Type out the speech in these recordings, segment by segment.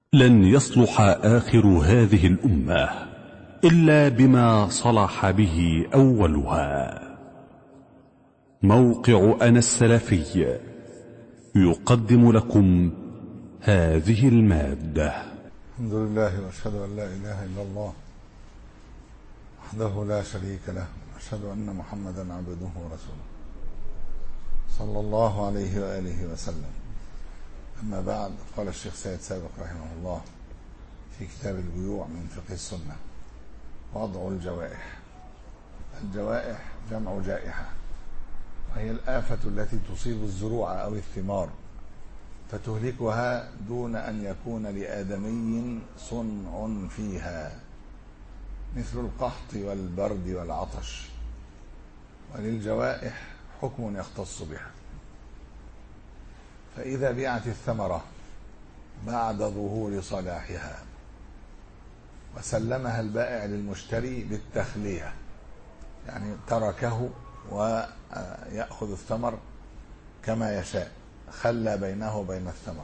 لن يصلح آخر هذه الأمة إلا بما صلح به أولها موقع أنا السلفي يقدم لكم هذه المادة الحمد لله واشهد ان لا اله الا الله وحده لا شريك له واشهد ان محمدا عبده ورسوله صلى الله عليه واله وسلم اما بعد قال الشيخ سيد سابق رحمه الله في كتاب البيوع من فقه السنه وضع الجوائح الجوائح جمع جائحه وهي الافه التي تصيب الزروع او الثمار فتهلكها دون أن يكون لآدمي صنع فيها مثل القحط والبرد والعطش وللجوائح حكم يختص بها فإذا بيعت الثمرة بعد ظهور صلاحها وسلمها البائع للمشتري بالتخلية يعني تركه ويأخذ الثمر كما يشاء خلى بينه وبين الثمر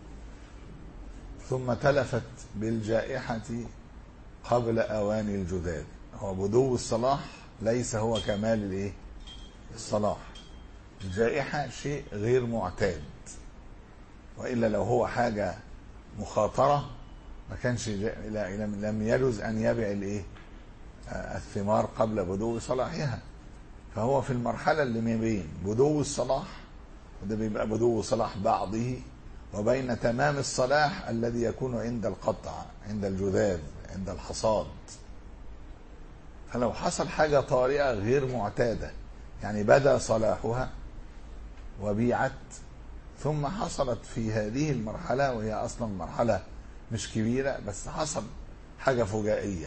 ثم تلفت بالجائحة قبل أوان الجداد هو بدو الصلاح ليس هو كمال الايه الصلاح الجائحة شيء غير معتاد وإلا لو هو حاجة مخاطرة ما كانش لم يجوز أن يبيع الايه الثمار قبل بدو صلاحها فهو في المرحلة اللي ما بين بدو الصلاح وده بيبقى بدو صلاح بعضه وبين تمام الصلاح الذي يكون عند القطع عند الجذاذ عند الحصاد فلو حصل حاجة طارئة غير معتادة يعني بدا صلاحها وبيعت ثم حصلت في هذه المرحلة وهي أصلا مرحلة مش كبيرة بس حصل حاجة فجائية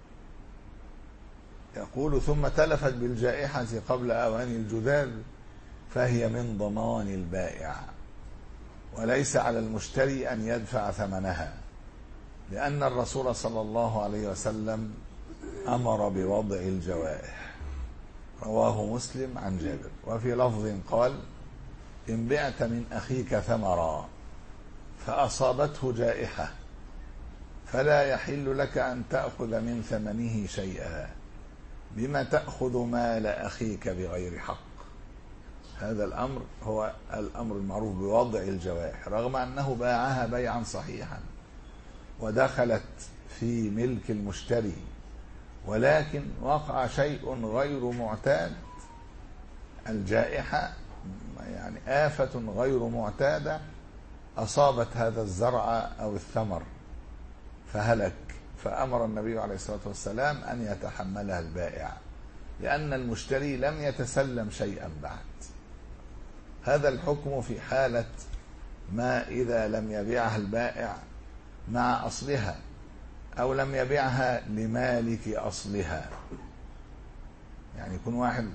يقول ثم تلفت بالجائحة قبل أوان الجذاذ فهي من ضمان البائع وليس على المشتري ان يدفع ثمنها لان الرسول صلى الله عليه وسلم امر بوضع الجوائح رواه مسلم عن جابر وفي لفظ قال ان بعت من اخيك ثمرا فاصابته جائحه فلا يحل لك ان تاخذ من ثمنه شيئا بما تاخذ مال اخيك بغير حق هذا الأمر هو الأمر المعروف بوضع الجوائح رغم أنه باعها بيعا صحيحا ودخلت في ملك المشتري ولكن وقع شيء غير معتاد الجائحة يعني آفة غير معتادة أصابت هذا الزرع أو الثمر فهلك فأمر النبي عليه الصلاة والسلام أن يتحملها البائع لأن المشتري لم يتسلم شيئا بعد هذا الحكم في حالة ما إذا لم يبيعها البائع مع أصلها أو لم يبيعها لمالك أصلها يعني يكون واحد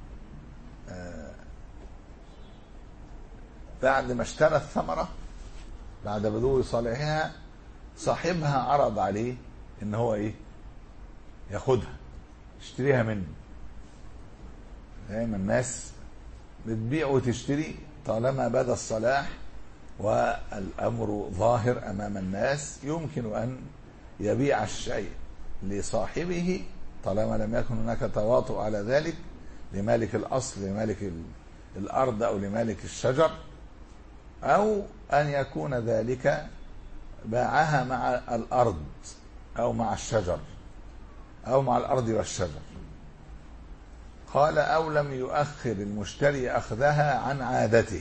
بعد ما اشترى الثمرة بعد بدو صالحها صاحبها عرض عليه ان هو ايه ياخدها يشتريها منه دايما الناس بتبيع وتشتري طالما بدا الصلاح والامر ظاهر امام الناس يمكن ان يبيع الشيء لصاحبه طالما لم يكن هناك تواطؤ على ذلك لمالك الاصل لمالك الارض او لمالك الشجر او ان يكون ذلك باعها مع الارض او مع الشجر او مع الارض والشجر قال أو لم يؤخر المشتري أخذها عن عادته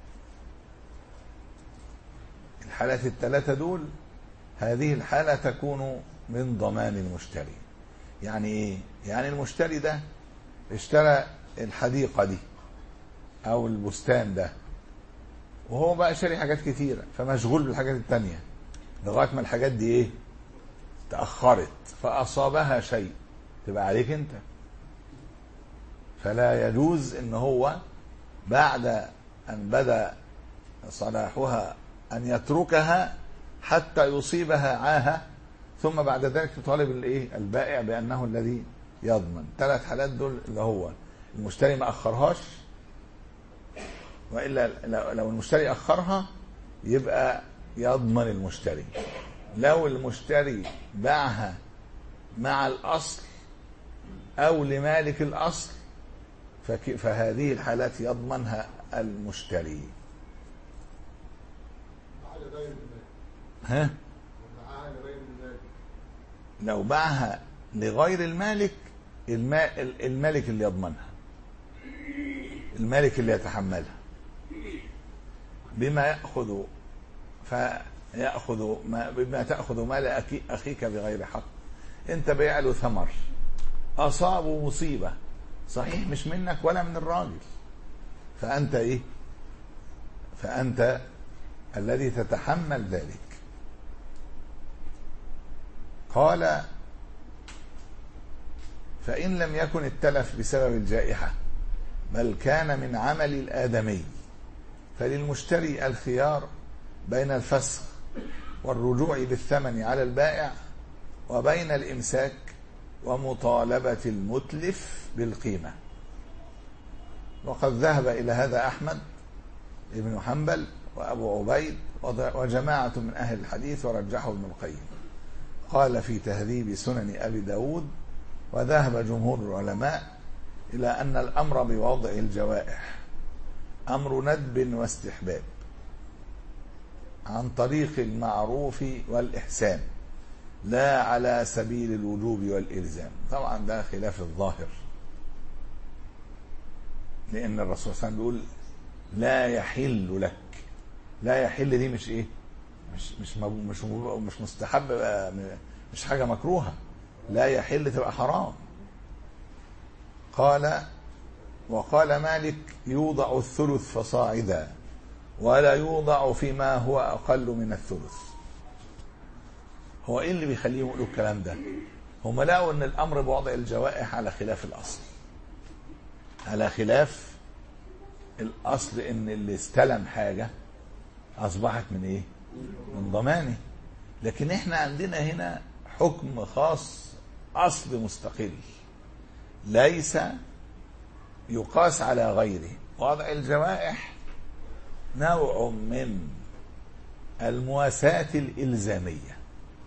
الحالات الثلاثة دول هذه الحالة تكون من ضمان المشتري يعني إيه؟ يعني المشتري ده اشترى الحديقة دي أو البستان ده وهو بقى شاري حاجات كتيرة فمشغول بالحاجات التانية لغاية ما الحاجات دي إيه؟ تأخرت فأصابها شيء تبقى عليك أنت فلا يجوز ان هو بعد ان بدا صلاحها ان يتركها حتى يصيبها عاهه ثم بعد ذلك تطالب الايه البائع بانه الذي يضمن ثلاث حالات دول اللي هو المشتري ما اخرهاش والا لو المشتري اخرها يبقى يضمن المشتري لو المشتري باعها مع الأصل أو لمالك الأصل فك- فهذه الحالات يضمنها المشتري على غير المال ها ومعاها لغير المال لو باعها لغير المالك الما- المالك اللي يضمنها المالك اللي يتحملها بما يأخذ فيأخذ ما بما تأخذ مال أكي- أخيك بغير حق أنت بيع له ثمر أصابه مصيبة صحيح مش منك ولا من الراجل فأنت إيه فأنت الذي تتحمل ذلك قال فإن لم يكن التلف بسبب الجائحة بل كان من عمل الآدمي فللمشتري الخيار بين الفسخ والرجوع بالثمن على البائع وبين الإمساك ومطالبة المتلف بالقيمة وقد ذهب إلى هذا أحمد بن حنبل وأبو عبيد وجماعة من أهل الحديث ورجحه ابن القيم قال في تهذيب سنن أبي داود وذهب جمهور العلماء إلى أن الأمر بوضع الجوائح أمر ندب واستحباب عن طريق المعروف والإحسان لا على سبيل الوجوب والإلزام طبعا ده خلاف الظاهر لأن الرسول صلى الله عليه وسلم بيقول لا يحل لك لا يحل دي مش ايه مش مش مب- مش مب- مش مستحب بقى، م- مش حاجه مكروهه لا يحل تبقى حرام قال وقال مالك يوضع الثلث فصاعدا ولا يوضع فيما هو اقل من الثلث هو ايه اللي بيخليهم يقولوا الكلام ده هم لقوا ان الامر بوضع الجوائح على خلاف الاصل على خلاف الاصل ان اللي استلم حاجه اصبحت من ايه من ضمانه لكن احنا عندنا هنا حكم خاص اصل مستقل ليس يقاس على غيره وضع الجوائح نوع من المواساة الإلزامية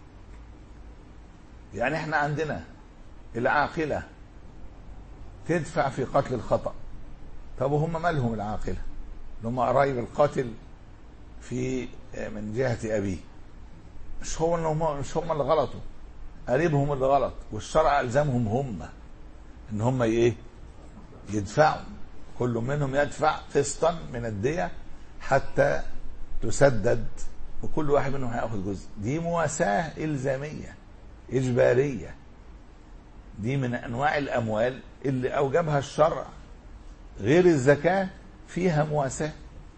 يعني احنا عندنا العاقلة تدفع في قتل الخطأ طب وهم مالهم العاقلة اللي هم قرايب القاتل في من جهة أبيه مش هو اللي هم مش هم اللي غلطوا قريبهم اللي غلط والشرع ألزمهم هم إن هم إيه يدفعوا كل منهم يدفع قسطا من الدية حتى تسدد وكل واحد منهم هياخد جزء دي مواساة إلزامية إجبارية دي من أنواع الأموال اللي أوجبها الشرع غير الزكاة فيها مواساة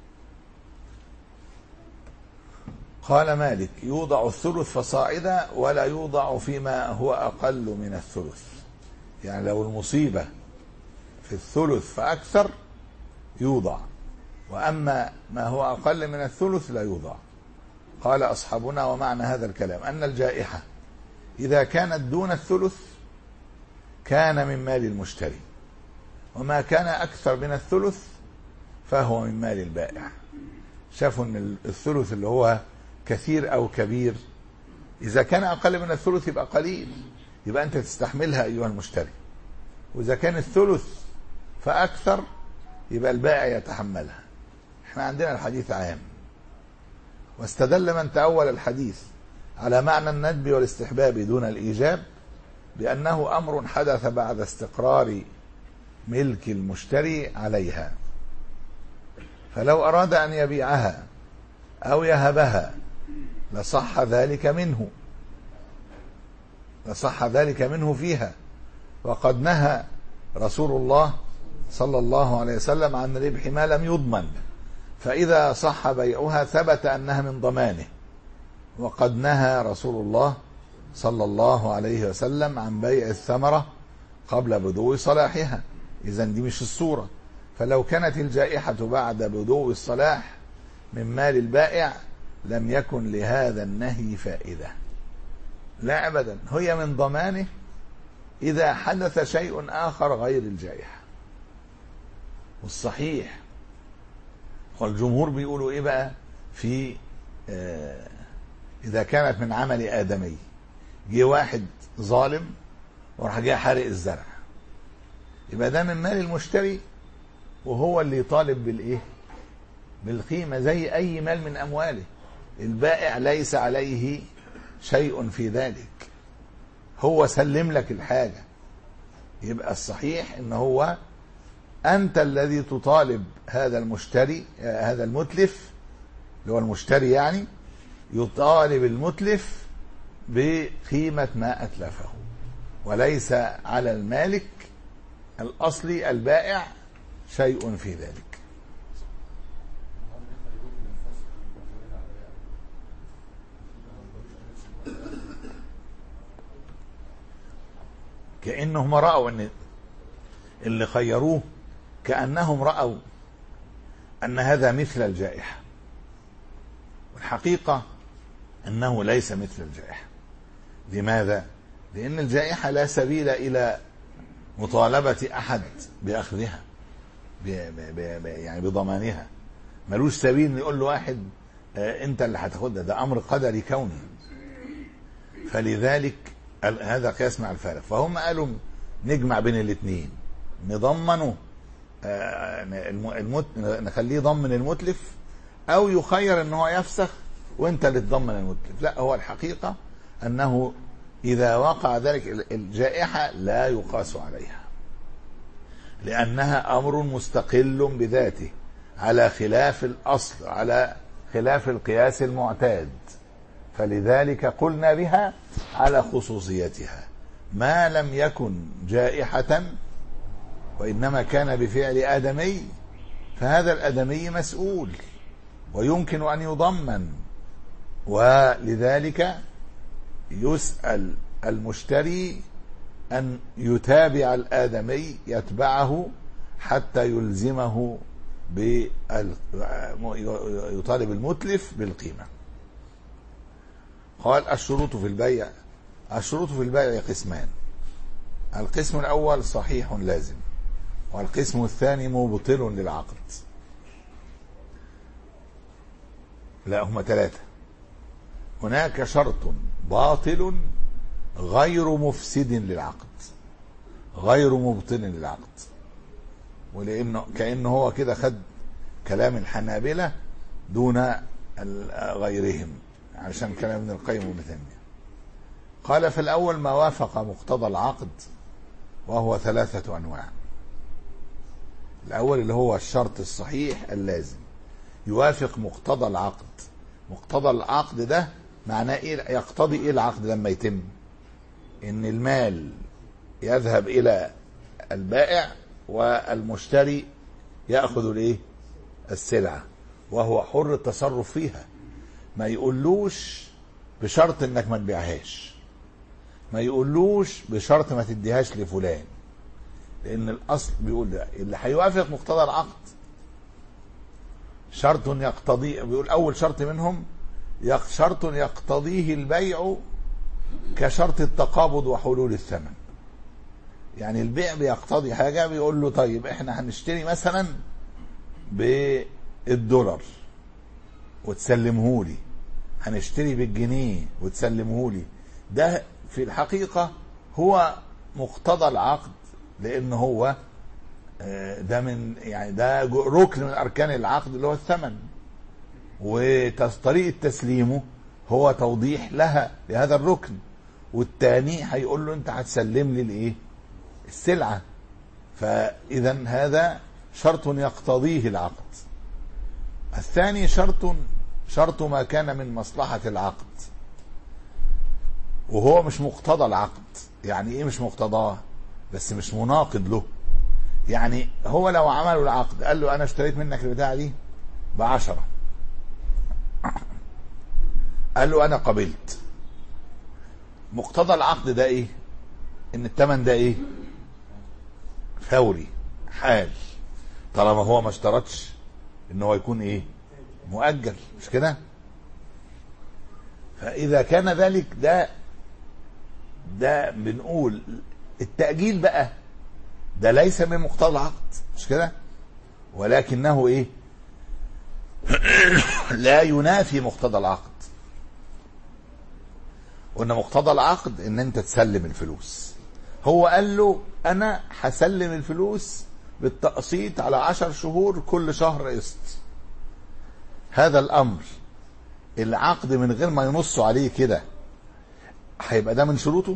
قال مالك يوضع الثلث فصاعدا ولا يوضع فيما هو أقل من الثلث يعني لو المصيبة في الثلث فأكثر يوضع وأما ما هو أقل من الثلث لا يوضع قال أصحابنا ومعنى هذا الكلام أن الجائحة إذا كانت دون الثلث كان من مال المشتري وما كان أكثر من الثلث فهو من مال البائع شافوا أن الثلث اللي هو كثير أو كبير إذا كان أقل من الثلث يبقى قليل يبقى أنت تستحملها أيها المشتري وإذا كان الثلث فأكثر يبقى البائع يتحملها احنا عندنا الحديث عام واستدل من تأول الحديث على معنى الندب والاستحباب دون الإيجاب بأنه أمر حدث بعد استقرار ملك المشتري عليها فلو أراد أن يبيعها أو يهبها لصح ذلك منه لصح ذلك منه فيها وقد نهى رسول الله صلى الله عليه وسلم عن ربح ما لم يضمن فإذا صح بيعها ثبت أنها من ضمانه وقد نهى رسول الله صلى الله عليه وسلم عن بيع الثمرة قبل بدو صلاحها إذا دي مش الصورة فلو كانت الجائحة بعد بدو الصلاح من مال البائع لم يكن لهذا النهي فائدة لا أبدا هي من ضمانه إذا حدث شيء آخر غير الجائحة والصحيح والجمهور بيقولوا إيه بقى في آه اذا كانت من عمل ادمي جه واحد ظالم وراح جاي حارق الزرع يبقى ده من مال المشتري وهو اللي يطالب بالايه بالقيمه زي اي مال من امواله البائع ليس عليه شيء في ذلك هو سلم لك الحاجه يبقى الصحيح ان هو انت الذي تطالب هذا المشتري آه، هذا المتلف اللي هو المشتري يعني يطالب المتلف بقيمه ما اتلفه وليس على المالك الاصلي البائع شيء في ذلك كانهم راوا ان اللي خيروه كانهم راوا ان هذا مثل الجائحه والحقيقه انه ليس مثل الجائحه لماذا لان الجائحه لا سبيل الى مطالبه احد باخذها ب ب ب يعني بضمانها ملوش سبيل إن يقول له واحد آه، انت اللي هتاخدها ده امر قدري كوني فلذلك ال- هذا قياس مع الفارق فهم قالوا نجمع بين الاثنين نضمنه آه، الم- المت... نخليه ضمن المتلف او يخير ان هو يفسخ وانت اللي تضمن المتلف لا هو الحقيقه انه اذا وقع ذلك ال- الجائحه لا يقاس عليها لانها امر مستقل بذاته على خلاف الاصل على خلاف القياس المعتاد فلذلك قلنا بها على خصوصيتها ما لم يكن جائحة وإنما كان بفعل آدمي فهذا الآدمي مسؤول ويمكن أن يضمن ولذلك يسأل المشتري أن يتابع الآدمي يتبعه حتى يلزمه بال... يطالب المتلف بالقيمة قال الشروط في البيع الشروط في البيع قسمان القسم الأول صحيح لازم والقسم الثاني مبطل للعقد لا هما ثلاثة هناك شرط باطل غير مفسد للعقد غير مبطل للعقد ولانه كانه هو كده خد كلام الحنابلة دون ال- غيرهم عشان كلام ابن القيم وابن تيمية قال في الأول ما وافق مقتضى العقد وهو ثلاثة أنواع الأول اللي هو الشرط الصحيح اللازم يوافق مقتضى العقد مقتضى العقد ده معناه ايه يقتضي ايه العقد لما يتم ان المال يذهب الى البائع والمشتري ياخذ الايه السلعه وهو حر التصرف فيها ما يقولوش بشرط انك ما تبيعهاش ما يقولوش بشرط ما تديهاش لفلان لان الاصل بيقول ده اللي هيوافق مقتضى العقد شرط يقتضي بيقول اول شرط منهم يق- شرط يقتضيه البيع كشرط التقابض وحلول الثمن يعني البيع بيقتضي حاجه بيقول له طيب احنا هنشتري مثلا بالدولار وتسلمه لي هنشتري بالجنيه وتسلمه لي ده في الحقيقه هو مقتضى العقد لان هو آه، ده من يعني ده جو- ركن من اركان العقد اللي هو الثمن وطريقه تسليمه هو توضيح لها لهذا الركن والتاني هيقول له انت هتسلم لي الايه السلعه فاذا هذا شرط يقتضيه العقد الثاني شرط شرط ما كان من مصلحه العقد وهو مش مقتضى العقد يعني ايه مش مقتضاه بس مش مناقض له يعني هو لو عملوا العقد قال له انا اشتريت منك البتاعه دي بعشرة قال له انا قبلت مقتضى العقد ده ايه ان الثمن ده ايه فوري حال طالما هو ما اشترطش ان هو يكون ايه مؤجل مش كده فاذا كان ذلك ده ده بنقول التأجيل بقى ده ليس من مقتضى العقد مش كده ولكنه ايه لا ينافي مقتضى العقد قلنا مقتضى العقد ان انت تسلم الفلوس هو قال له انا هسلم الفلوس بالتقسيط على عشر شهور كل شهر قسط هذا الامر العقد من غير ما ينصوا عليه كده هيبقى ده من شروطه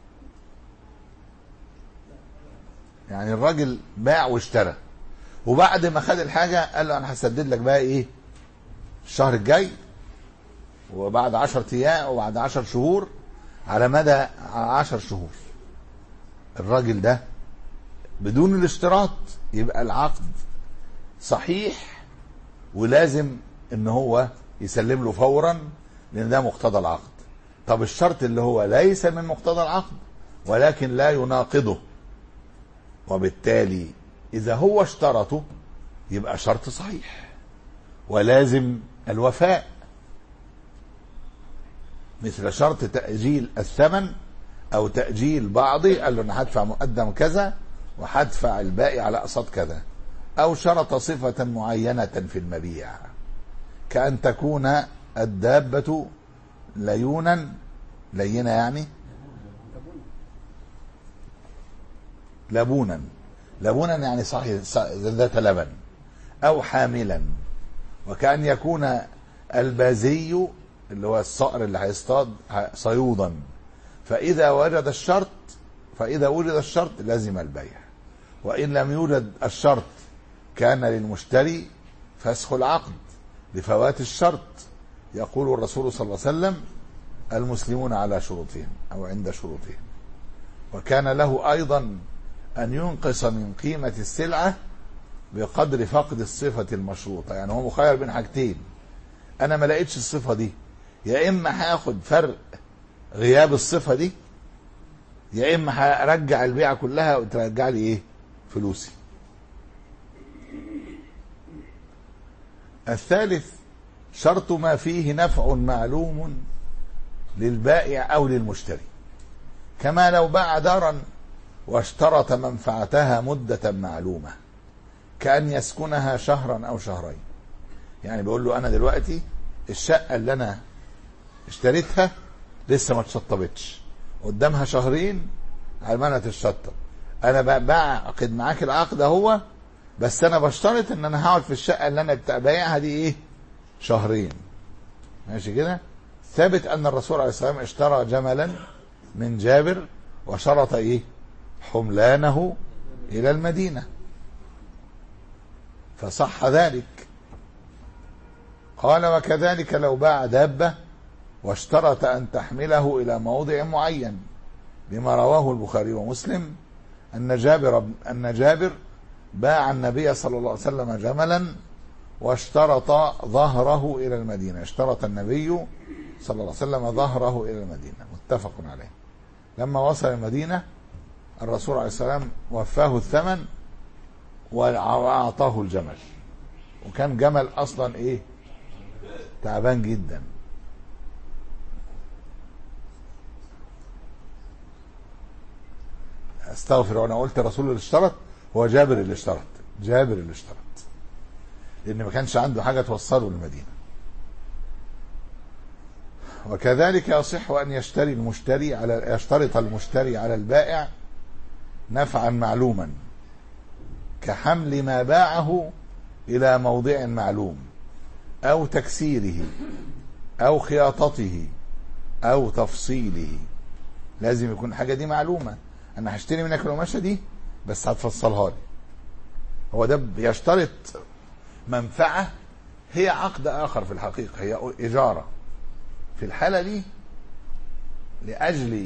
يعني الراجل باع واشترى وبعد ما خد الحاجة قال له انا هسدد لك بقى ايه الشهر الجاي وبعد عشر ايام وبعد عشر شهور على مدى عشر شهور الراجل ده بدون الاشتراط يبقى العقد صحيح ولازم ان هو يسلم له فورا لان ده مقتضى العقد طب الشرط اللي هو ليس من مقتضى العقد ولكن لا يناقضه وبالتالي اذا هو اشترطه يبقى شرط صحيح ولازم الوفاء مثل شرط تأجيل الثمن أو تأجيل بعضه قال له أنا هدفع مقدم كذا وهدفع الباقي على أقساط كذا أو شرط صفة معينة في المبيع كأن تكون الدابة ليونا لينة يعني لبونا لبونا يعني صحيح ذات لبن أو حاملا وكأن يكون البازي اللي هو الصقر اللي هيصطاد صيودا فإذا وجد الشرط فإذا وجد الشرط لزم البيع وإن لم يوجد الشرط كان للمشتري فسخ العقد لفوات الشرط يقول الرسول صلى الله عليه وسلم المسلمون على شروطهم أو عند شروطهم وكان له أيضا أن ينقص من قيمة السلعة بقدر فقد الصفة المشروطة يعني هو مخير بين حاجتين أنا ما لقيتش الصفة دي يا إما هاخد فرق غياب الصفة دي يا إما هرجع البيعة كلها وترجع لي إيه فلوسي الثالث شرط ما فيه نفع معلوم للبائع أو للمشتري كما لو باع دارا واشترط منفعتها مدة معلومة كأن يسكنها شهرا أو شهرين يعني بيقول له أنا دلوقتي الشقة اللي أنا اشتريتها لسه ما اتشطبتش قدامها شهرين على ما تتشطب انا بعقد معاك العقد اهو بس انا بشترط ان انا هقعد في الشقه اللي انا بتاع بايعها دي ايه شهرين ماشي كده ثابت ان الرسول عليه الصلاه والسلام اشترى جملا من جابر وشرط ايه حملانه الى المدينه فصح ذلك قال وكذلك لو باع دابه واشترط أن تحمله إلى موضع معين لما رواه البخاري ومسلم أن جابر أن جابر باع النبي صلى الله عليه وسلم جملا واشترط ظهره إلى المدينة اشترط النبي صلى الله عليه وسلم ظهره إلى المدينة متفق عليه لما وصل المدينة الرسول عليه السلام وفاه الثمن وأعطاه الجمل وكان جمل أصلا إيه تعبان جدا استغفر انا قلت الرسول اللي اشترط هو جابر اللي اشترط جابر اللي اشترط لان ما كانش عنده حاجه توصله للمدينه وكذلك يصح ان يشتري المشتري على يشترط المشتري على البائع نفعا معلوما كحمل ما باعه الى موضع معلوم او تكسيره او خياطته او تفصيله لازم يكون الحاجه دي معلومه انا هشتري منك القماشه دي بس هتفصلها لي هو ده بيشترط منفعه هي عقد اخر في الحقيقه هي اجاره في الحاله دي لاجل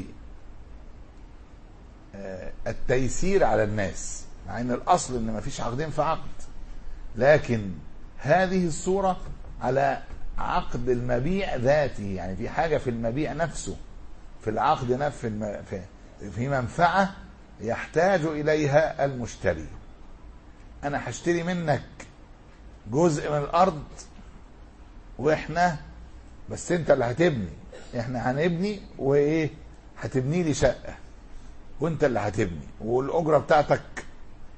التيسير على الناس مع ان الاصل ان مفيش عقدين في عقد لكن هذه الصوره على عقد المبيع ذاته يعني في حاجه في المبيع نفسه في العقد نفسه في في منفعة يحتاج إليها المشتري أنا هشتري منك جزء من الأرض وإحنا بس أنت اللي هتبني إحنا هنبني وإيه هتبني لي شقة وأنت اللي هتبني والأجرة بتاعتك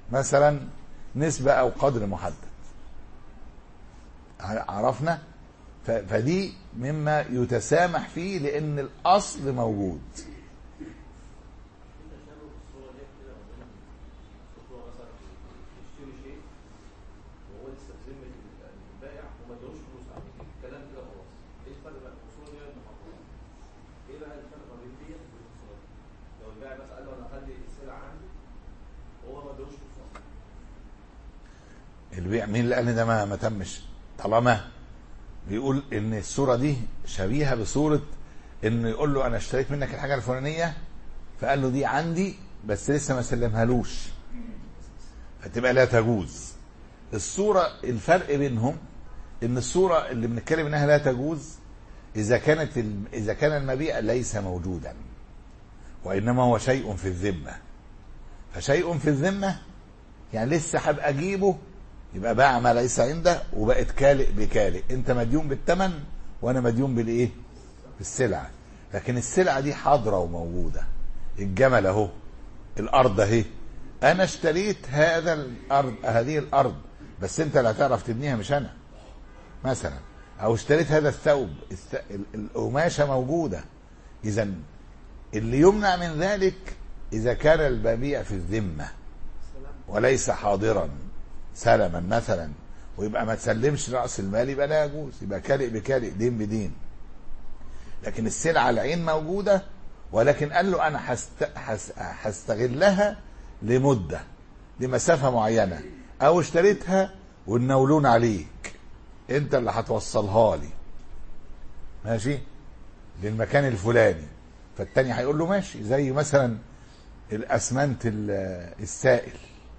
مثلا نسبة أو قدر محدد عرفنا ف- فدي مما يتسامح فيه لان الاصل موجود يشتري شيء وهو لسه في ذمه البائع وما ادالوش فلوس عليه الكلام كده خلاص ايه الفرق بقى الخصومه دي محطوطه ايه بقى الفرق ما بين ديت والخصومه دي؟ لو البائع بس قال له انا هخلي السلعه عندي وهو ما ادالوش فلوس اصلا البيع مين اللي قال لي ده ما ما تمش طالما بيقول ان الصوره دي شبيهه بصوره انه يقول له انا اشتريت منك الحاجه الفلانيه فقال له دي عندي بس لسه ما سلمهالوش فتبقى لا تجوز الصوره الفرق بينهم ان الصوره اللي بنتكلم انها لا تجوز اذا كانت ال- اذا كان المبيع ليس موجودا وانما هو شيء في الذمه فشيء في الذمه يعني لسه هبقى اجيبه يبقى باع ما ليس عنده وبقت كالئ بكالئ انت مديون بالثمن وانا مديون بالايه بالسلعه لكن السلعه دي حاضره وموجوده الجمل اهو الارض اهي انا اشتريت هذا الارض هذه الارض بس انت اللي هتعرف تبنيها مش انا مثلا او اشتريت هذا الثوب الث- ال- القماشه موجوده اذا اللي يمنع من ذلك اذا كان المبيع في الذمه وليس حاضرا سلما مثلا ويبقى ما تسلمش راس المال يبقى لا يجوز يبقى كالئ بكالئ دين بدين لكن السلعه العين موجوده ولكن قال له انا هست... هس- هستغلها لمده لمسافه معينه او اشتريتها والنولون عليك انت اللي هتوصلها لي ماشي للمكان الفلاني فالتاني هيقول له ماشي زي مثلا الاسمنت ال- السائل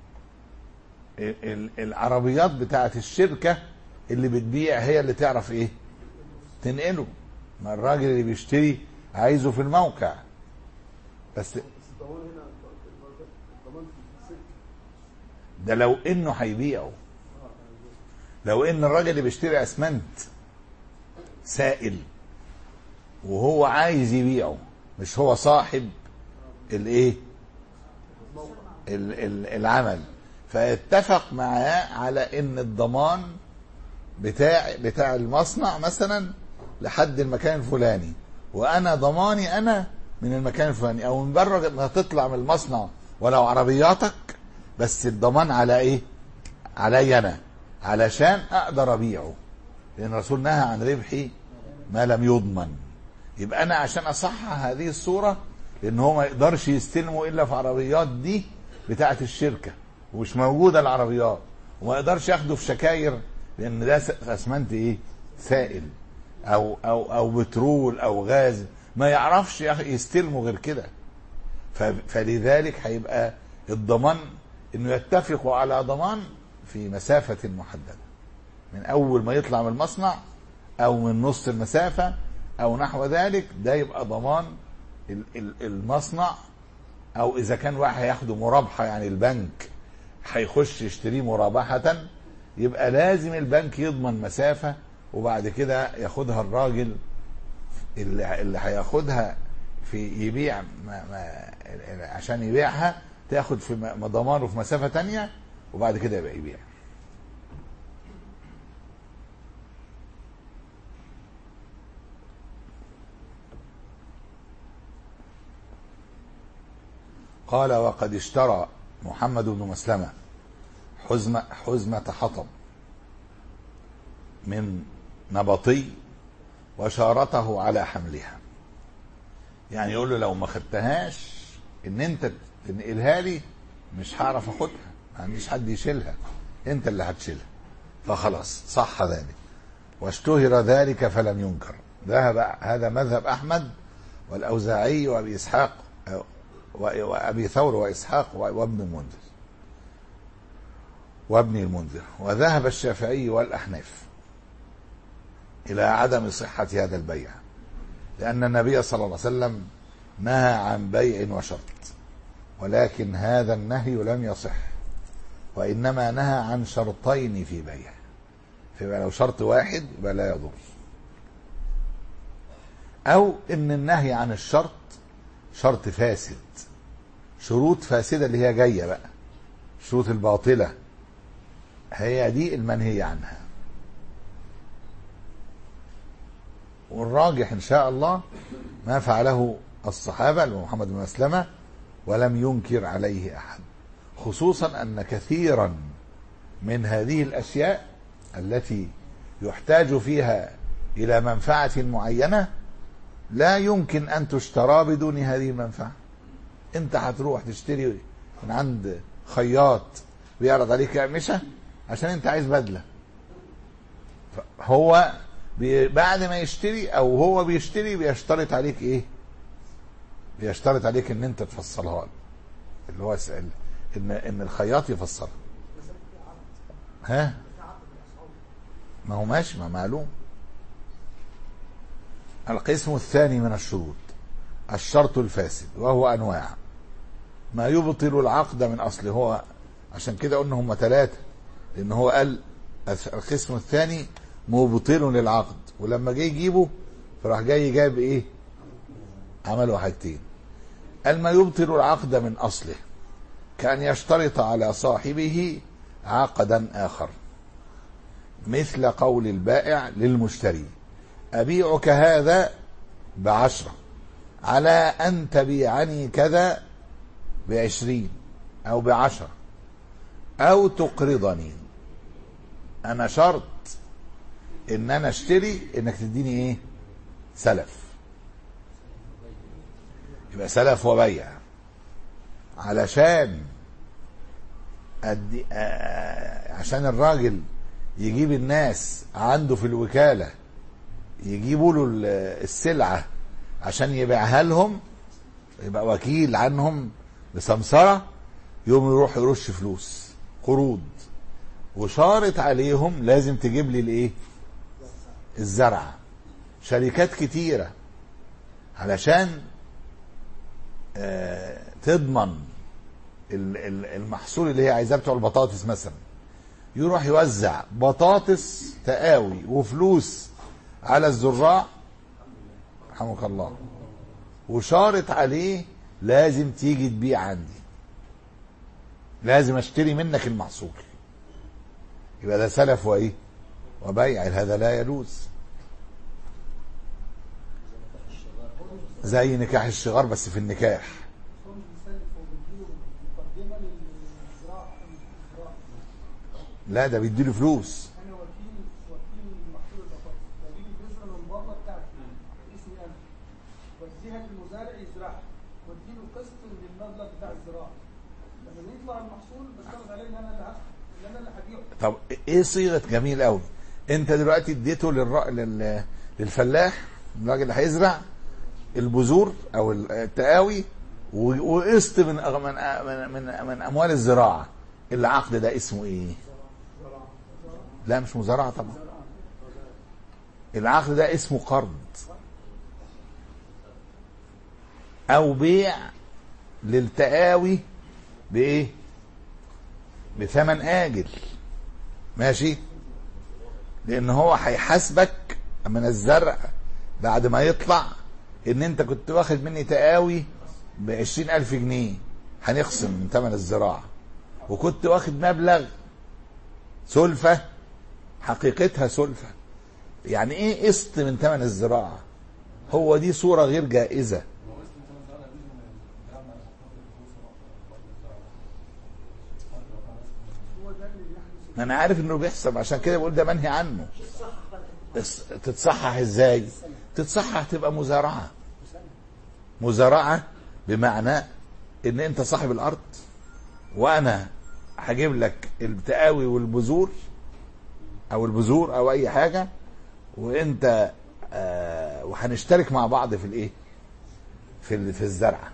ال- ال- العربيات بتاعت الشركة اللي بتبيع هي اللي تعرف ايه تنقله ما الراجل اللي بيشتري عايزه في الموقع بس بس الضمان هنا الضمان في السلك ده لو انه هيبيعه لو ان الراجل اللي بيشتري اسمنت سائل وهو عايز يبيعه مش هو صاحب الايه ال- ال- العمل فيتفق معاه على ان الضمان بتاع بتاع المصنع مثلا لحد المكان الفلاني وانا ضماني انا من المكان الفلاني او من بره ما تطلع من المصنع ولو عربياتك بس الضمان على ايه علي انا علشان اقدر ابيعه لان الرسول نهى عن ربح ما لم يضمن يبقى انا عشان اصحح هذه الصوره لان هو ما يقدرش يستلمه الا في عربيات دي بتاعه الشركه ومش موجوده العربيات وما يقدرش ياخده في شكاير لان ده س- اسمنت ايه سائل او او او بترول او غاز ما يعرفش ياخ- يستلمه غير كده ف- فلذلك هيبقى الضمان انه يتفقوا على ضمان في مسافه محدده من اول ما يطلع من المصنع او من نص المسافه او نحو ذلك ده يبقى ضمان ال- ال- المصنع او اذا كان واحد هياخده مرابحه يعني البنك هيخش يشتريه مرابحه يبقى لازم البنك يضمن مسافه وبعد كده ياخدها الراجل اللي اللي هياخدها في يبيع ما ما عشان يبيعها تاخد في م- ضمانه في مسافه تانية وبعد كده يبقى يبيع قال وقد اشترى محمد بن مسلمة حزمة حزمة حطب من نبطي وشارته على حملها يعني يقول له لو ما خدتهاش ان انت تنقلها لي مش هعرف اخدها ما عنديش حد يشيلها انت اللي هتشيلها فخلاص صح ذلك واشتهر ذلك فلم ينكر ذهب هذا مذهب احمد والاوزاعي وابي اسحاق و- وابي ثور واسحاق وابن المنذر وابن المنذر وذهب الشافعي والاحناف الى عدم صحه هذا البيع لان النبي صلى الله عليه وسلم نهى عن بيع وشرط ولكن هذا النهي لم يصح وانما نهى عن شرطين في بيع فيبقى لو شرط واحد يبقى لا يضر او ان النهي عن الشرط شرط فاسد شروط فاسده اللي هي جايه بقى الشروط الباطله هي دي المنهي عنها والراجح ان شاء الله ما فعله الصحابه اللي هو محمد بن مسلمه ولم ينكر عليه احد خصوصا ان كثيرا من هذه الاشياء التي يحتاج فيها الى منفعه معينه لا يمكن ان تشترى بدون هذه المنفعه انت هتروح تشتري من عند خياط بيعرض عليك اقمشه عشان انت عايز بدله هو بي بعد ما يشتري او هو بيشتري بيشترط عليك ايه بيشترط عليك ان انت تفصلها له اللي هو سأل ان ان الخياط يفصلها ها ما هو ماشي ما معلوم القسم الثاني من الشروط الشرط الفاسد وهو انواع ما يبطل العقد من اصله هو عشان كده قلنا هم ثلاثه لان هو قال القسم الثاني مبطل للعقد ولما جه يجيبه فراح جاي جاب ايه عملوا حاجتين قال ما يبطل العقد من اصله كان يشترط على صاحبه عقدا اخر مثل قول البائع للمشتري ابيعك هذا بعشره على ان تبيعني كذا بعشرين او بعشره او تقرضني انا شرط ان انا اشتري انك تديني ايه سلف يبقى سلف وبيع علشان أدي آه عشان الراجل يجيب الناس عنده في الوكالة يجيبوا له السلعة عشان يبيعها لهم يبقى وكيل عنهم بسمسرة يوم يروح يرش فلوس قروض وشارط عليهم لازم تجيب لي الايه الزرع شركات كتيرة علشان آه تضمن المحصول اللي هي عايزاه بتوع البطاطس مثلا يروح يوزع بطاطس تقاوي وفلوس على الزراع رحمك الله وشارط عليه لازم تيجي تبيع عندي لازم اشتري منك المحصول يبقى ده سلف وايه وبيع هذا لا يجوز زي نكاح الشغار بس في النكاح لا ده بيديله فلوس انا وكيل وكيل محصول البطاطس بجيب البذره من بره بتاعتي اسمي انا بديها للمزارع يزرعها واديله قسط من المبلغ بتاع الزراعه لما يطلع المحصول بشتغل عليه ان انا اللي هاخده ان انا اللي هبيعه طب ايه صيغه جميل قوي انت دلوقتي اديته للر... لل... للفلاح الراجل اللي هيزرع البذور او التقاوي و- وقسط من أغ- من من من, من اموال الزراعه العقد ده اسمه ايه لا مش مزارعه طبعا العقد ده اسمه قرض او بيع للتقاوي بايه بثمن اجل ماشي لان هو هيحاسبك من الزرع بعد ما يطلع ان انت كنت واخد مني تقاوي بعشرين الف جنيه هنخصم من ثمن الزراعة وكنت واخد مبلغ سلفة حقيقتها سلفة يعني ايه قسط من ثمن الزراعة هو دي صورة غير جائزة ما انا عارف انه بيحصل عشان كده بقول ده منهي عنه اس- تتصحح ازاي تتصحح تبقى مزارعة مزارعة بمعنى ان انت صاحب الارض وانا هجيب لك التقاوي والبذور او البذور او اي حاجة وانت آه وهنشترك مع بعض في الايه في ال- في الزرعه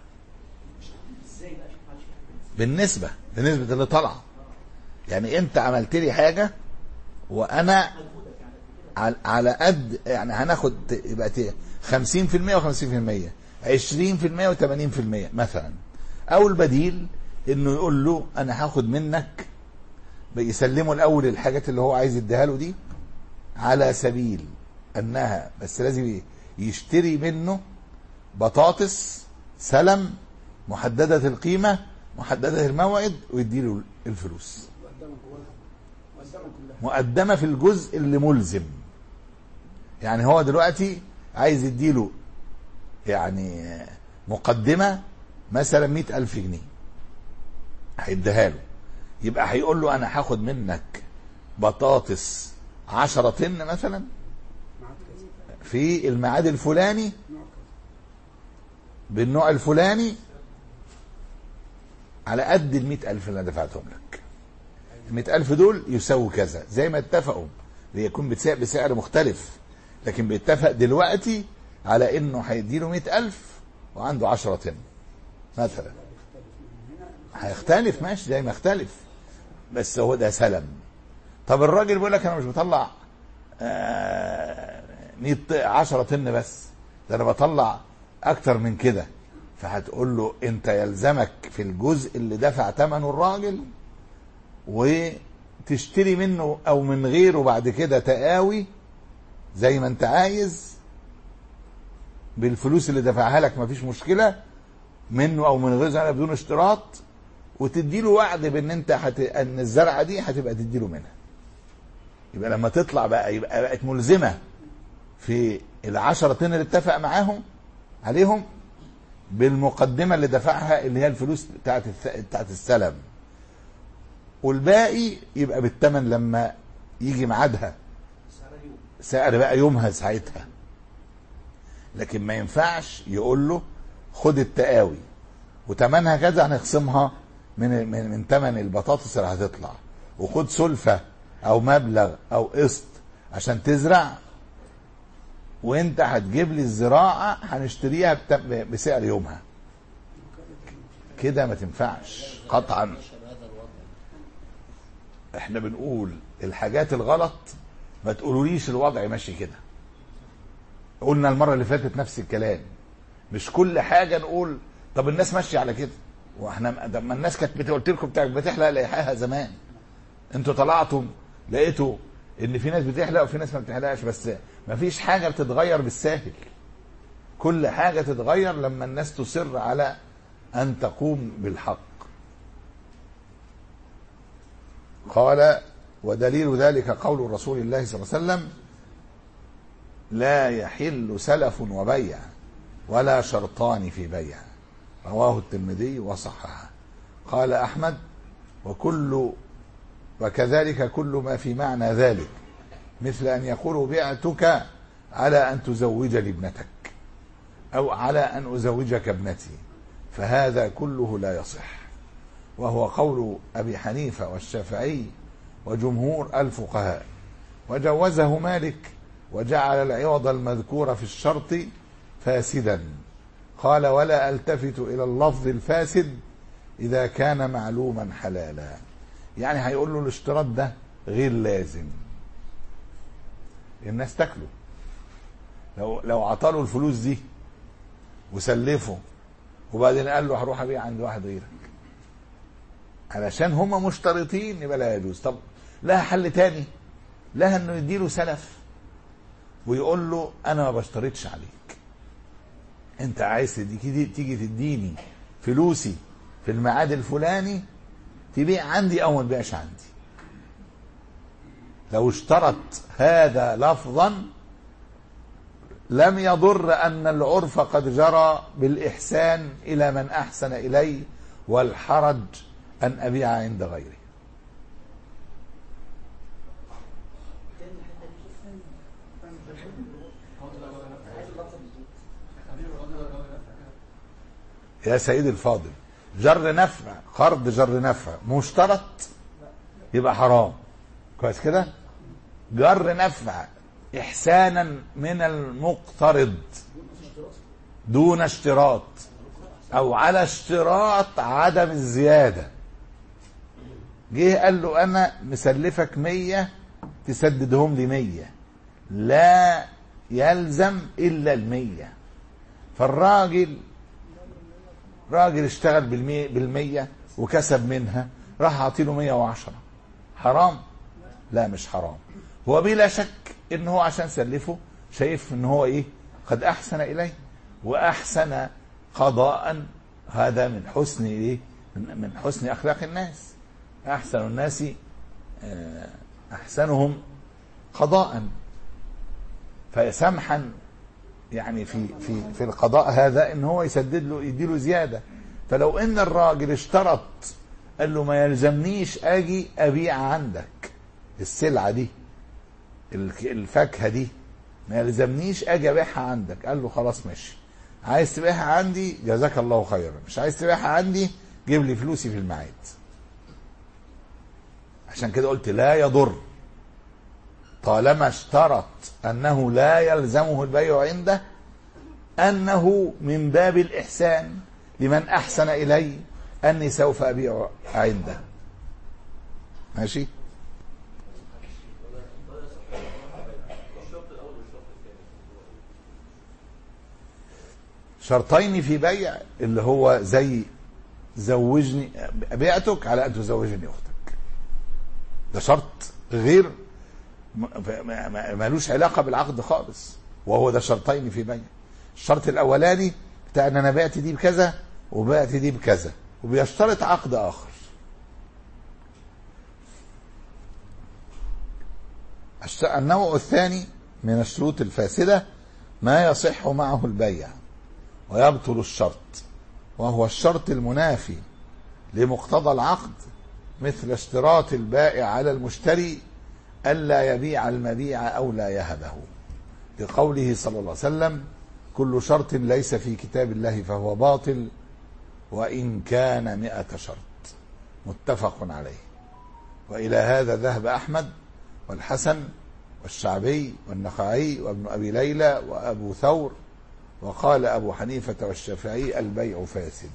بالنسبه بالنسبه اللي طالعه يعني انت عملت لي حاجه وانا على- على قد يعني هناخد ت- يبقى ت- 50% و50% 20% و80% مثلا او البديل انه يقول له انا هاخد منك بيسلمه الاول الحاجات اللي هو عايز يديها له دي على سبيل انها بس لازم يشتري منه بطاطس سلم محددة القيمة محددة الموعد ويديله الفلوس مقدمة في الجزء اللي ملزم يعني هو دلوقتي عايز يديله يعني مقدمة مثلا مئة ألف جنيه هيديها له يبقى هيقول له أنا هاخد منك بطاطس عشرة طن مثلا في الميعاد الفلاني بالنوع الفلاني على قد المئة ألف اللي أنا دفعتهم لك المئة ألف دول يساووا كذا زي ما اتفقوا ليكون بسعر, بسعر مختلف لكن بيتفق دلوقتي على انه هيديله مئة ألف وعنده عشرة طن مثلا هيختلف ماشي زي ما يختلف بس هو ده سلم طب الراجل بيقول لك انا مش بطلع آه 100 10 طن بس ده انا بطلع اكتر من كده فهتقول له انت يلزمك في الجزء اللي دفع ثمنه الراجل وتشتري منه او من غيره بعد كده تقاوي زي ما انت عايز بالفلوس اللي دفعها لك مفيش مشكله منه او من غيره بدون اشتراط وتدي له وعد بان انت حت... ان الزرعه دي هتبقى تدي له منها يبقى لما تطلع بقى يبقى بقت ملزمه في العشرة طن اللي اتفق معاهم عليهم بالمقدمة اللي دفعها اللي هي الفلوس بتاعت بتاعت السلم والباقي يبقى بالثمن لما يجي ميعادها سعر بقى يومها ساعتها لكن ما ينفعش يقول له خد التقاوي وتمنها كذا هنخصمها من من من ثمن البطاطس اللي هتطلع وخد سلفه او مبلغ او قسط عشان تزرع وانت هتجيب لي الزراعه هنشتريها بسعر يومها كده ما تنفعش قطعا احنا بنقول الحاجات الغلط ما تقولوليش الوضع ماشي كده قلنا المره اللي فاتت نفس الكلام مش كل حاجه نقول طب الناس ماشيه على كده واحنا طب ما الناس كانت قلت لكم بتحلق لحاها زمان انتوا طلعتم لقيتوا ان في ناس بتحلق وفي ناس ما بتحلقش بس ما فيش حاجه بتتغير بالساهل كل حاجه تتغير لما الناس تصر على ان تقوم بالحق قال ودليل ذلك قول رسول الله صلى الله عليه وسلم لا يحل سلف وبيع ولا شرطان في بيع رواه الترمذي وصححه قال احمد وكل وكذلك كل ما في معنى ذلك مثل ان يقول بعتك على ان تزوج لابنتك او على ان ازوجك ابنتي فهذا كله لا يصح وهو قول ابي حنيفه والشافعي وجمهور الفقهاء وجوزه مالك وجعل العوض المذكور في الشرط فاسدا قال ولا التفت الى اللفظ الفاسد اذا كان معلوما حلالا يعني هيقول له الاشتراط ده غير لازم الناس تاكله لو لو عطاله الفلوس دي وسلفه وبعدين قال له هروح ابيع عند واحد غيرك علشان هما مشترطين يبقى لا يجوز طب لها حل تاني لها انه يديله سلف ويقول له انا ما بشترطش عليك انت عايز تيجي تيجي تديني فلوسي في الميعاد الفلاني تبيع عندي او ما تبيعش عندي لو اشترط هذا لفظا لم يضر ان العرف قد جرى بالاحسان الى من احسن الي والحرج ان ابيع عند غيري يا سيدي الفاضل جر نفع قرض جر نفع مشترط يبقى حرام كويس كده جر نفع احسانا من المقترض دون اشتراط او على اشتراط عدم الزياده جه قال له انا مسلفك مية تسددهم لي مية لا يلزم الا المية فالراجل راجل اشتغل بالمية, بالمية وكسب منها راح اعطيله مية وعشرة حرام لا مش حرام هو بلا شك ان هو عشان سلفه شايف ان هو ايه قد احسن اليه واحسن قضاء هذا من حسن ايه من حسن اخلاق الناس احسن الناس احسنهم قضاء فسمحا يعني في في في القضاء هذا ان هو يسدد له يديله زياده فلو ان الراجل اشترط قال له ما يلزمنيش اجي ابيع عندك السلعه دي الك- الفاكهه دي ما يلزمنيش اجي ابيعها عندك قال له خلاص ماشي عايز تبيعها عندي جزاك الله خيرا مش عايز تبيعها عندي جيب لي فلوسي في الميعاد عشان كده قلت لا يضر طالما اشترط انه لا يلزمه البيع عنده انه من باب الاحسان لمن احسن الي اني سوف ابيع عنده ماشي شرطين في بيع اللي هو زي زوجني بعتك على ان تزوجني اختك ده شرط غير م- ما- ما- ملوش علاقه بالعقد خالص وهو ده شرطين في بيع الشرط الاولاني بتاع ان انا بعت دي بكذا وبعت دي بكذا وبيشترط عقد اخر الش- النوع الثاني من الشروط الفاسده ما يصح معه البيع ويبطل الشرط وهو الشرط المنافي لمقتضى العقد مثل اشتراط البائع على المشتري ألا يبيع المبيع أو لا يهبه لقوله صلى الله عليه وسلم كل شرط ليس في كتاب الله فهو باطل وإن كان مئة شرط متفق عليه وإلى هذا ذهب أحمد والحسن والشعبي والنخعي وابن أبي ليلى وأبو ثور وقال أبو حنيفة والشافعي البيع فاسد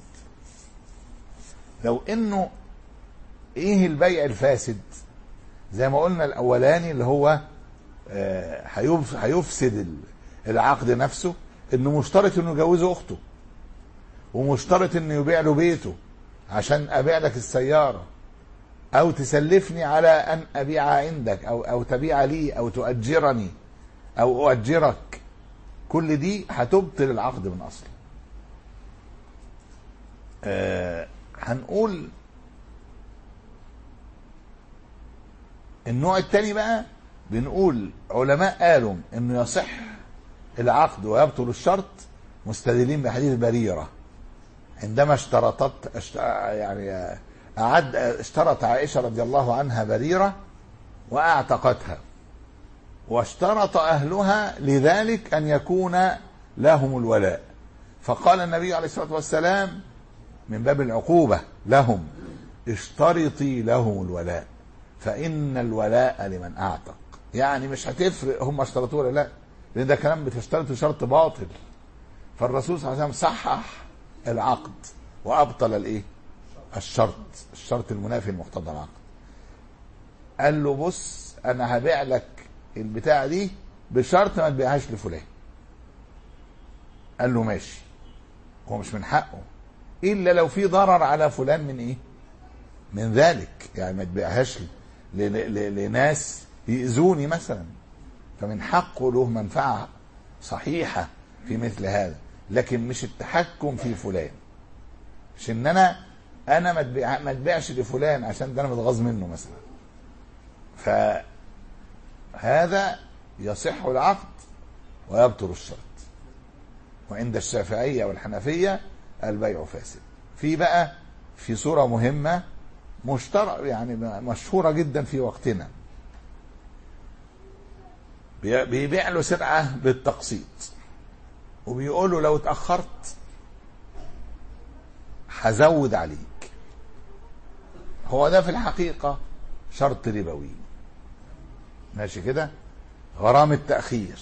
لو إنه إيه البيع الفاسد زي ما قلنا الأولاني اللي هو آه، هيف- هيفسد ال- العقد نفسه إنه مشترط إنه يجوزه أخته ومشترط إنه يبيع له بيته عشان أبيع لك السيارة أو تسلفني على أن أبيع عندك أو أو تبيع لي أو تؤجرني أو أؤجرك كل دي هتبطل العقد من اصله آه هنقول النوع الثاني بقى بنقول علماء قالوا انه يصح العقد ويبطل الشرط مستدلين بحديث بريره عندما اشترطت اشت... يعني أعد اشترط عائشه رضي الله عنها بريره واعتقتها واشترط اهلها لذلك ان يكون لهم الولاء فقال النبي عليه الصلاه والسلام من باب العقوبه لهم اشترطي لهم الولاء فان الولاء لمن اعتق يعني مش هتفرق هم اشترطوه ولا لا لان ده كلام بتشترط شرط باطل فالرسول صلى الله عليه وسلم صحح العقد وابطل الايه الشرط الشرط المنافي لمقتضى العقد قال له بص انا هبيع لك البتاعه دي بشرط ما تبيعهاش لفلان قال له ماشي هو مش من حقه الا لو في ضرر على فلان من ايه من ذلك يعني ما تبيعهاش ل- ل- ل- لناس يأذوني مثلا فمن حقه له منفعة صحيحة في مثل هذا لكن مش التحكم في فلان مش ان انا انا ما تبيع ما تبيعش لفلان عشان ده انا متغاظ منه مثلا فهذا يصح العقد ويبطل الشرط وعند الشافعية والحنفية البيع فاسد في بقى في صورة مهمة مشترك يعني مشهورة جدا في وقتنا بي- بيبيع له سلعة بالتقسيط وبيقول له لو اتأخرت هزود عليك هو ده في الحقيقة شرط ربوي ماشي كده غرامة تأخير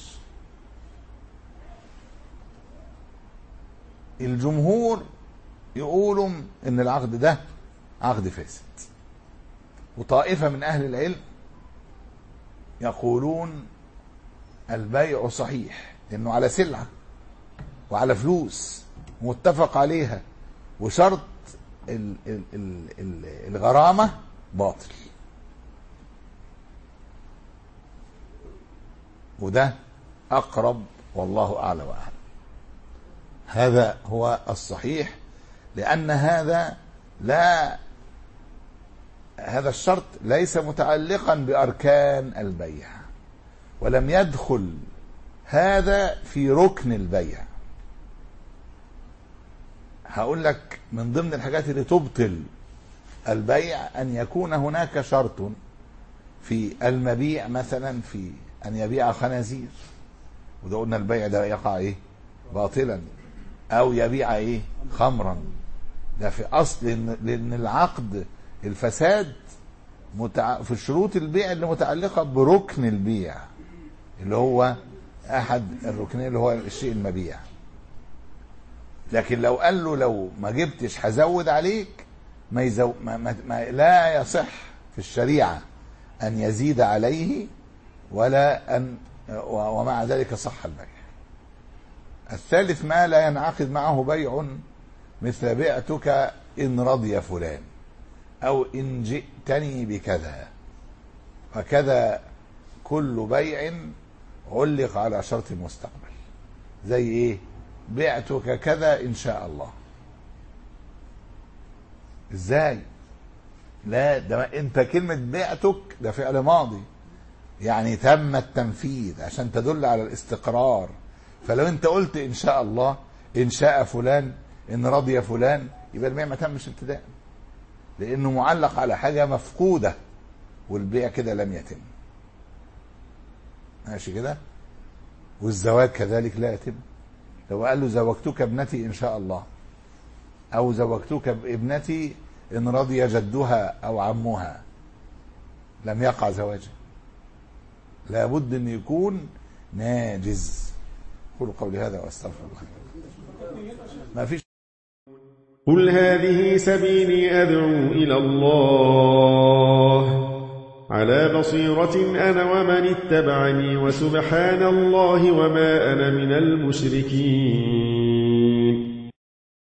الجمهور يقولوا ان العقد ده عقد فاسد وطائفة من أهل العلم يقولون البيع صحيح لأنه على سلعة وعلى فلوس متفق عليها وشرط ال ال ال ال الغرامة باطل وده أقرب والله أعلى وأعلم هذا هو الصحيح لأن هذا لا هذا الشرط ليس متعلقا بأركان البيع ولم يدخل هذا في ركن البيع هقول لك من ضمن الحاجات اللي تبطل البيع أن يكون هناك شرط في المبيع مثلا في أن يبيع خنازير وده قلنا البيع ده يقع إيه باطلا أو يبيع إيه خمرا ده في أصل إن- لأن العقد الفساد متع... في شروط البيع اللي متعلقة بركن البيع اللي هو أحد الركنين اللي هو الشيء المبيع لكن لو قال له لو ما جبتش هزود عليك ما, يزو... ما... ما... ما لا يصح في الشريعة أن يزيد عليه ولا أن و- ومع ذلك صح البيع الثالث ما لا ينعقد معه بيع مثل بعتك إن رضي فلان أو إن جئتني بكذا وكذا كل بيع علق على شرط المستقبل زي إيه بعتك كذا إن شاء الله إزاي لا ده انت كلمة بعتك ده فعل ماضي يعني تم التنفيذ عشان تدل على الاستقرار فلو انت قلت ان شاء الله ان شاء فلان ان رضي فلان يبقى البيع ما تمش ابتداء لانه معلق على حاجة مفقودة والبيع كده لم يتم ماشي كده والزواج كذلك لا يتم لو قال له زوجتك ابنتي ان شاء الله او زوجتك بابنتي ان رضي جدها او عمها لم يقع زواجه لابد ان يكون ناجز قولوا قولي هذا واستغفر الله ما فيش قل هذه سبيلي أدعو إلى الله على بصيرة أنا ومن اتبعني وسبحان الله وما أنا من المشركين